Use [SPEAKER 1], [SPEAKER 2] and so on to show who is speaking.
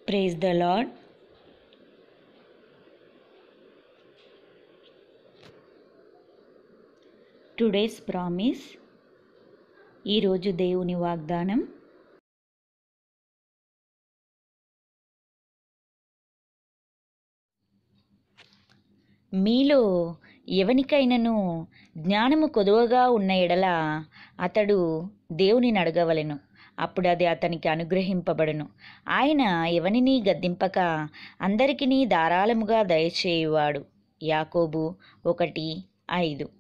[SPEAKER 1] praise the lord today's promise ఈరోజు దేవుని వాగ్దానం మీలో ఎవనికైనను జ్ఞానము కొదువగా ఉన్న ఎడల అతడు దేవుని అడగవలెను అప్పుడు అది అతనికి అనుగ్రహింపబడును ఆయన ఎవనిని గద్దింపక అందరికినీ ధారాళముగా దయచేయువాడు యాకోబు ఒకటి ఐదు